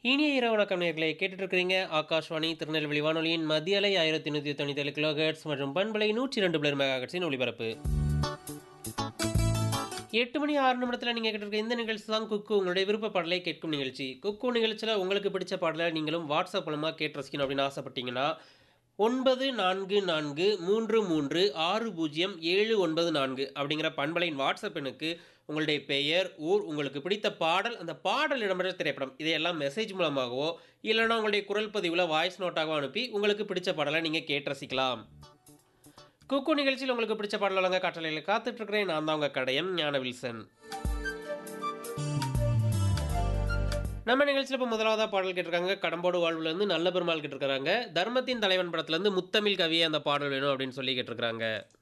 இனிய இரவு வணக்கம் நேர்களை கேட்டுட்டு இருக்கிறீங்க ஆகாஷ்வாணி திருநெல்வேலி வானொலியின் மத்திய அலை ஆயிரத்தி நூற்றி தொண்ணூற்றி ஏழு கிலோஹெட்ஸ் மற்றும் பண்பலை நூற்றி ரெண்டு பிளர் மெகாஹெட்ஸின் ஒளிபரப்பு எட்டு மணி ஆறு நிமிடத்தில் நீங்கள் கேட்டிருக்க இந்த நிகழ்ச்சி தான் குக்கு உங்களுடைய விருப்ப பாடலை கேட்கும் நிகழ்ச்சி குக்கு நிகழ்ச்சியில் உங்களுக்கு பிடிச்ச பாடலை நீங்களும் வாட்ஸ்அப் மூலமாக கேட்டு ரசிக்கணும் அப்படின்னு ஆசைப்பட்டீங்கன்னா ஒன்பது நான்கு நான்கு மூன்று மூன்று ஆறு பூஜ்ஜியம் ஏழு ஒன்பது நான்கு அப்படிங்கிற பண்பலையின் வாட்ஸ்அப் எண்ணுக்கு உங்களுடைய பெயர் ஊர் உங்களுக்கு பிடித்த பாடல் அந்த பாடல் இடம்பெற்ற திரைப்படம் இதையெல்லாம் மெசேஜ் மூலமாகவோ இல்லைன்னா உங்களுடைய குரல் பதிவில் வாய்ஸ் நோட்டாகவோ அனுப்பி உங்களுக்கு பிடிச்ச பாடலை நீங்கள் கேட்டு ரசிக்கலாம் குக்கு நிகழ்ச்சியில் உங்களுக்கு பிடிச்ச பாடல் வழங்க காற்றலையில் காத்துட்டு இருக்கிறேன் நான் தான் உங்கள் கடையன் ஞான வில்சன் நம்ம நிகழ்ச்சியில் இப்போ முதலாவதாக பாடல் கேட்டிருக்காங்க கடம்போடு வாழ்வுலேருந்து நல்ல பெருமாள் கேட்டிருக்காங்க தர்மத்தின் தலைவன் படத்துலேருந்து முத்தமிழ் கவியே அந்த பாடல் வேணும் அப்படின்னு சொல்லி கேட்டிருக்காங்க